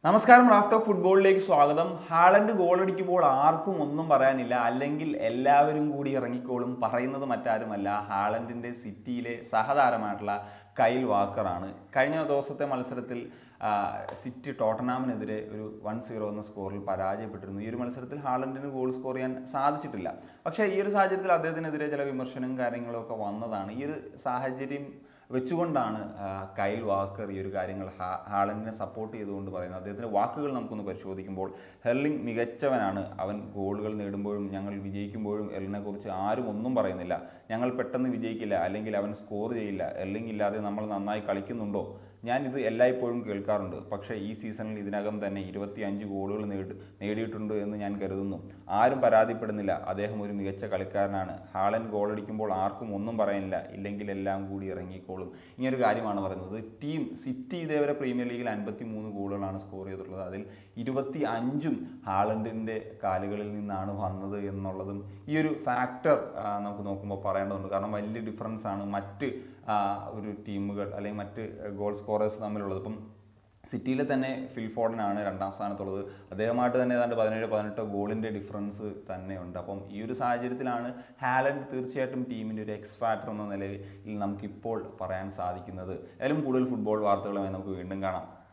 നമസ്കാരം raft of ഫുട്ബോളിലേക്ക് സ്വാഗതം ഹാളൻഡ് ഗോൾ അടിക്കുമ്പോൾ ആർക്കും ഒന്നും പറയാനില്ല അല്ലെങ്കിൽ എല്ലാവരും കൂടി ഇറങ്ങിക്കോളും പറയുന്നത് മറ്റാരുമല്ല ഹാളൻഡിന്റെ സിറ്റിയിലെ സഹതാരമായിട്ടുള്ള കൈൽ വാക്കറാണ് കഴിഞ്ഞ ദിവസത്തെ മത്സരത്തിൽ ആ, സിറ്റി ടോട്ടനാമിനെതിരെ ഒരു വൺ സീറോ എന്ന സ്കോറിൽ പരാജയപ്പെട്ടിരുന്നു ഈ ഒരു മത്സരത്തിൽ ഹാളൻഡിന് ഗോൾ സ്കോർ ചെയ്യാൻ സാധിച്ചിട്ടില്ല പക്ഷേ ഈ ഒരു സാഹചര്യത്തിൽ അദ്ദേഹത്തിനെതിരെ ചില വിമർശനവും കാര്യങ്ങളും ഒക്കെ വന്നതാണ് ഈ ഒരു സാഹചര്യം വെച്ചുകൊണ്ടാണ് ആ, കൈൽ വാക്കർ ഈ ഒരു കാര്യങ്ങൾ ഹാ- ഹാളൻഡിനെ സപ്പോർട്ട് ചെയ്തുകൊണ്ട് പറയുന്നത് അദ്ദേഹത്തിൻ്റെ വാക്കുകൾ നമുക്കൊന്ന് പരിശോധിക്കുമ്പോൾ ഹെർലിംഗ് മികച്ചവനാണ് അവൻ ഗോളുകൾ നേടുമ്പോഴും ഞങ്ങൾ വിജയിക്കുമ്പോഴും എർലിനെ കുറിച്ച് ആരും ഒന്നും പറയുന്നില്ല ഞങ്ങൾ പെട്ടെന്ന് വിജയിക്കില്ല അല്ലെങ്കിൽ അവൻ സ്കോർ ചെയ്യില്ല എർലിംഗ് ഇല്ലാതെ നമ്മൾ നന്നായി കളിക്കുന്നുണ്ടോ ഞാൻ ഇത് എല്ലായ്പ്പോഴും കേൾക്കാറുണ്ട് പക്ഷേ ഈ സീസണിൽ ഇതിനകം തന്നെ ഇരുപത്തി അഞ്ച് ഗോളുകൾ നേടി നേടിയിട്ടുണ്ട് എന്ന് ഞാൻ കരുതുന്നു ആരും പരാതിപ്പെടുന്നില്ല അദ്ദേഹം ഒരു മികച്ച കളിക്കാരനാണ് ഹാളൻ ഗോളടിക്കുമ്പോൾ ആർക്കും ഒന്നും പറയാനില്ല ഇല്ലെങ്കിൽ എല്ലാം കൂടി ഇറങ്ങിക്കോളും ഇങ്ങനൊരു കാര്യമാണ് പറയുന്നത് ടീം സിറ്റി ഇതേവരെ പ്രീമിയർ ലീഗിൽ അൻപത്തി മൂന്ന് ഗോളുകളാണ് സ്കോർ ചെയ്തിട്ടുള്ളത് അതിൽ ഇരുപത്തി അഞ്ചും ഹാളൻഡിൻ്റെ കാലുകളിൽ നിന്നാണ് വന്നത് എന്നുള്ളതും ഈ ഒരു ഫാക്ടർ നമുക്ക് നോക്കുമ്പോൾ പറയേണ്ടതുണ്ട് കാരണം വലിയ ഡിഫറൻസ് ആണ് മറ്റ് ആ, ഒരു ടീമുകൾ അല്ലെങ്കിൽ മറ്റ് ഗോൾ സ്കോറേഴ്സ് തമ്മിലുള്ളത് ഇപ്പം സിറ്റിയിലെ തന്നെ ഫിൽഫോർഡനാണ് രണ്ടാം സ്ഥാനത്തുള്ളത് അദ്ദേഹമായിട്ട് തന്നെ ഏതാണ്ട് പതിനേഴ് പതിനെട്ടോ ഗോളിൻ്റെ ഡിഫറൻസ് തന്നെയുണ്ട് അപ്പം ഈ ഒരു സാഹചര്യത്തിലാണ് ഹാലൻഡ് തീർച്ചയായിട്ടും ടീമിൻ്റെ ഒരു എക്സ് ഫാക്ടർ എന്ന നിലയിൽ നമുക്കിപ്പോൾ പറയാൻ സാധിക്കുന്നത് ഏതായാലും കൂടുതൽ ഫുട്ബോൾ വാർത്തകളുമായി നമുക്ക് വീണ്ടും കാണാം